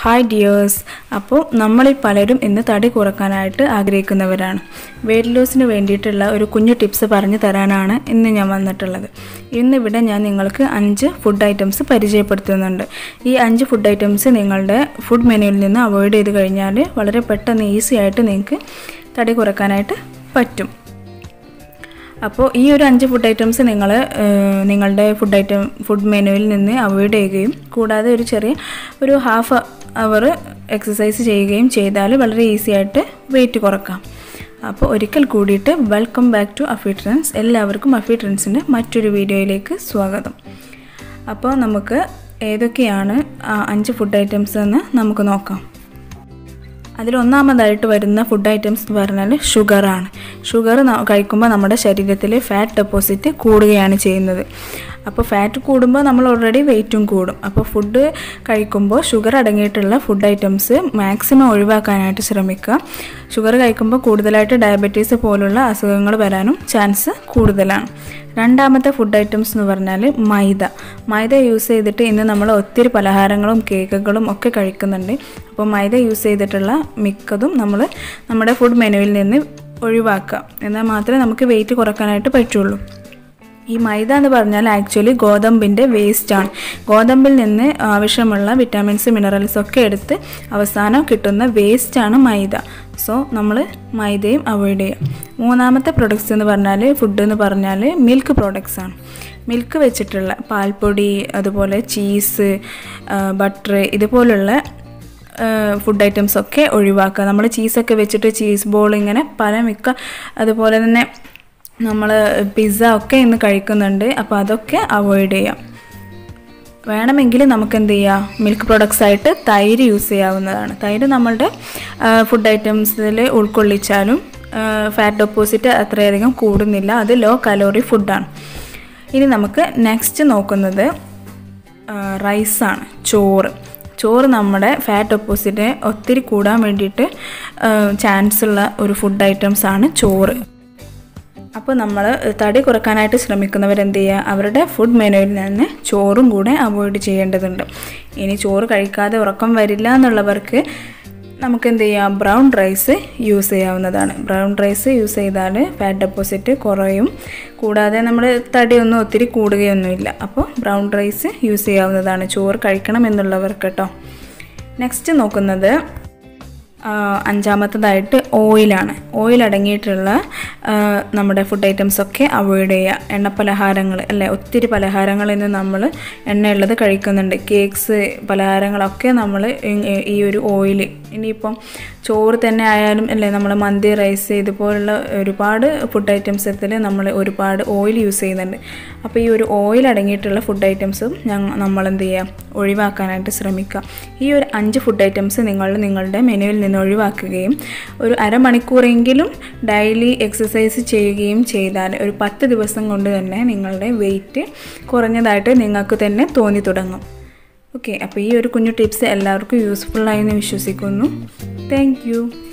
hi dears അപ്പോൾ നമ്മളിൽ പലരും ഇന്ന് തടി കുറക്കാനായിട്ട് ആഗ്രഹിക്കുന്നവരാണ് വെയിറ്റ് ലോസിന് വേണ്ടിയിട്ടുള്ള ഒരു കുഞ്ഞു ടിപ്സ് പറഞ്ഞു തരാനാണ് ഇന്ന് ഞാൻ വന്നിട്ടുള്ളത് ഇന്നിവിടെ ഞാൻ നിങ്ങൾക്ക് അഞ്ച് ഫുഡ് ഐറ്റംസ് പരിചയപ്പെടുത്തുന്നുണ്ട് ഈ അഞ്ച് ഫുഡ് ഐറ്റംസ് നിങ്ങളുടെ ഫുഡ് മെനുവിൽ നിന്ന് അവോയ്ഡ് ചെയ്ത് കഴിഞ്ഞാൽ വളരെ പെട്ടെന്ന് ഈസി ആയിട്ട് നിങ്ങൾക്ക് തടി കുറക്കാനായിട്ട് പറ്റും അപ്പോൾ ഈ ഒരു അഞ്ച് ഫുഡ് ഐറ്റംസ് നിങ്ങൾ നിങ്ങളുടെ ഫുഡ് ഐറ്റം ഫുഡ് മെനുവിൽ നിന്ന് അവോയ്ഡ് ചെയ്യുകയും കൂടാതെ ഒരു ചെറിയ ഒരു ഹാഫ് അവർ എക്സസൈസ് ചെയ്യുകയും ചെയ്താൽ വളരെ ഈസി ആയിട്ട് വെയിറ്റ് കുറക്കാം അപ്പോൾ ഒരിക്കൽ കൂടിയിട്ട് welcome back to Afi trends എല്ലാവർക്കും അഫി ട്രെൻഡ്സിൻ്റെ മറ്റൊരു വീഡിയോയിലേക്ക് സ്വാഗതം അപ്പോൾ നമുക്ക് ഏതൊക്കെയാണ് ആ അഞ്ച് ഫുഡ് ഐറ്റംസ് എന്ന് നമുക്ക് നോക്കാം അതിലൊന്നാമതായിട്ട് വരുന്ന ഫുഡ് ഐറ്റംസ് എന്ന് പറഞ്ഞാൽ ഷുഗറാണ് ഷുഗർ കഴിക്കുമ്പോൾ നമ്മുടെ ശരീരത്തിൽ ഫാറ്റ് ഡെപ്പോസിറ്റ് കൂടുകയാണ് ചെയ്യുന്നത് അപ്പോൾ ഫാറ്റ് കൂടുമ്പോൾ നമ്മൾ ഓൾറെഡി വെയിറ്റും കൂടും അപ്പോൾ ഫുഡ് കഴിക്കുമ്പോൾ ഷുഗർ അടങ്ങിയിട്ടുള്ള ഫുഡ് ഐറ്റംസ് മാക്സിമം ഒഴിവാക്കാനായിട്ട് ശ്രമിക്കുക ഷുഗർ കഴിക്കുമ്പോൾ കൂടുതലായിട്ട് ഡയബറ്റീസ് പോലുള്ള അസുഖങ്ങൾ വരാനും ചാൻസ് കൂടുതലാണ് രണ്ടാമത്തെ ഫുഡ് ഐറ്റംസ് എന്ന് പറഞ്ഞാൽ മൈദ മൈദ യൂസ് ചെയ്തിട്ട് ഇന്ന് നമ്മൾ ഒത്തിരി പലഹാരങ്ങളും കേക്കുകളും ഒക്കെ കഴിക്കുന്നുണ്ട് അപ്പോൾ മൈദ യൂസ് ചെയ്തിട്ടുള്ള മിക്കതും നമ്മൾ നമ്മുടെ ഫുഡ് മെനുവിൽ നിന്ന് ഒഴിവാക്കുക എന്നാൽ മാത്രമേ നമുക്ക് വെയിറ്റ് കുറക്കാനായിട്ട് പറ്റുള്ളൂ ഈ മൈദ എന്ന് പറഞ്ഞാൽ ആക്ച്വലി ഗോതമ്പിൻ്റെ വേസ്റ്റാണ് ഗോതമ്പിൽ നിന്ന് ആവശ്യമുള്ള വിറ്റാമിൻസ് മിനറൽസ് ഒക്കെ എടുത്ത് അവസാനം കിട്ടുന്ന വേസ്റ്റാണ് മൈദ സോ നമ്മൾ മൈദയും അവോയ്ഡ് ചെയ്യുക മൂന്നാമത്തെ പ്രൊഡക്ട്സ് എന്ന് പറഞ്ഞാൽ ഫുഡ് എന്ന് പറഞ്ഞാൽ മിൽക്ക് പ്രോഡക്ട്സ് ആണ് മിൽക്ക് വെച്ചിട്ടുള്ള പാൽപ്പൊടി അതുപോലെ ചീസ് ബട്ടർ ഇതുപോലുള്ള ഫുഡ് ഐറ്റംസ് ഒക്കെ ഒഴിവാക്കുക നമ്മൾ ചീസൊക്കെ വെച്ചിട്ട് ചീസ് ബോൾ ഇങ്ങനെ പല മിക്ക അതുപോലെ തന്നെ നമ്മൾ പിസ്സ ഒക്കെ ഇന്ന് കഴിക്കുന്നുണ്ട് അപ്പോൾ അതൊക്കെ അവോയ്ഡ് ചെയ്യാം വേണമെങ്കിൽ നമുക്ക് എന്ത് ചെയ്യാം മിൽക്ക് പ്രൊഡക്ട്സ് ആയിട്ട് തൈര് യൂസ് ചെയ്യാവുന്നതാണ് തൈര് നമ്മളുടെ ഫുഡ് ഐറ്റംസിൽ ഉൾക്കൊള്ളിച്ചാലും ഫാറ്റ് ഡെപ്പോസിറ്റ് അത്രയധികം കൂടുന്നില്ല അത് ലോ കലോറി ഫുഡാണ് ഇനി നമുക്ക് നെക്സ്റ്റ് നോക്കുന്നത് റൈസാണ് ചോറ് ചോറ് നമ്മുടെ ഫാറ്റ് ഡെപ്പോസിറ്റ് ഒത്തിരി കൂടാൻ വേണ്ടിയിട്ട് ചാൻസ് ഉള്ള ഒരു ഫുഡ് ഐറ്റംസ് ആണ് ചോറ് അപ്പോൾ നമ്മൾ തടി കുറക്കാനായിട്ട് ശ്രമിക്കുന്നവർ എന്ത് ചെയ്യുക അവരുടെ ഫുഡ് മെനുവിൽ നിന്ന് ചോറും കൂടെ അവോയ്ഡ് ചെയ്യേണ്ടതുണ്ട് ഇനി ചോറ് കഴിക്കാതെ ഉറക്കം വരില്ല എന്നുള്ളവർക്ക് നമുക്ക് എന്ത് ചെയ്യാം ബ്രൗൺ റൈസ് യൂസ് ചെയ്യാവുന്നതാണ് ബ്രൗൺ റൈസ് യൂസ് ചെയ്താൽ ഫാറ്റ് ഡെപ്പോസിറ്റ് കുറയും കൂടാതെ നമ്മൾ തടിയൊന്നും ഒത്തിരി കൂടുകയൊന്നുമില്ല അപ്പോൾ ബ്രൗൺ റൈസ് യൂസ് ചെയ്യാവുന്നതാണ് ചോറ് കഴിക്കണം എന്നുള്ളവർക്ക് കേട്ടോ നെക്സ്റ്റ് നോക്കുന്നത് അഞ്ചാമത്തതായിട്ട് ഓയിലാണ് ഓയിൽ അടങ്ങിയിട്ടുള്ള നമ്മുടെ ഫുഡ് ഐറ്റംസ് ഒക്കെ അവോയ്ഡ് ചെയ്യുക എണ്ണ പലഹാരങ്ങൾ അല്ലേ ഒത്തിരി പലഹാരങ്ങളിൽ നിന്ന് നമ്മൾ എണ്ണയുള്ളത് കഴിക്കുന്നുണ്ട് കേക്ക്സ് പലഹാരങ്ങളൊക്കെ നമ്മൾ ഈ ഒരു ഓയിൽ ഇനിയിപ്പം ചോറ് തന്നെ ആയാലും അല്ലേ നമ്മൾ മന്തി റൈസ് ഇതുപോലുള്ള ഒരുപാട് ഫുഡ് ഐറ്റംസത്തിൽ നമ്മൾ ഒരുപാട് ഓയിൽ യൂസ് ചെയ്യുന്നുണ്ട് അപ്പോൾ ഈ ഒരു ഓയിൽ അടങ്ങിയിട്ടുള്ള ഫുഡ് ഐറ്റംസും ഞങ്ങൾ നമ്മൾ എന്ത് ചെയ്യുക ഒഴിവാക്കാനായിട്ട് ശ്രമിക്കുക ഈ ഒരു അഞ്ച് ഫുഡ് ഐറ്റംസ് നിങ്ങൾ നിങ്ങളുടെ മെനുവിൽ നിന്ന് ഒഴിവാക്കുകയും ഒരു അരമണിക്കൂറെങ്കിലും ഡെയിലി എക്സസൈസ് ചെയ്യുകയും ചെയ്താൽ ഒരു പത്ത് ദിവസം കൊണ്ട് തന്നെ നിങ്ങളുടെ വെയിറ്റ് കുറഞ്ഞതായിട്ട് നിങ്ങൾക്ക് തന്നെ തോന്നി തുടങ്ങും ഓക്കെ അപ്പോൾ ഈ ഒരു കുഞ്ഞു ടിപ്സ് എല്ലാവർക്കും യൂസ്ഫുള്ളായി എന്ന് വിശ്വസിക്കുന്നു താങ്ക്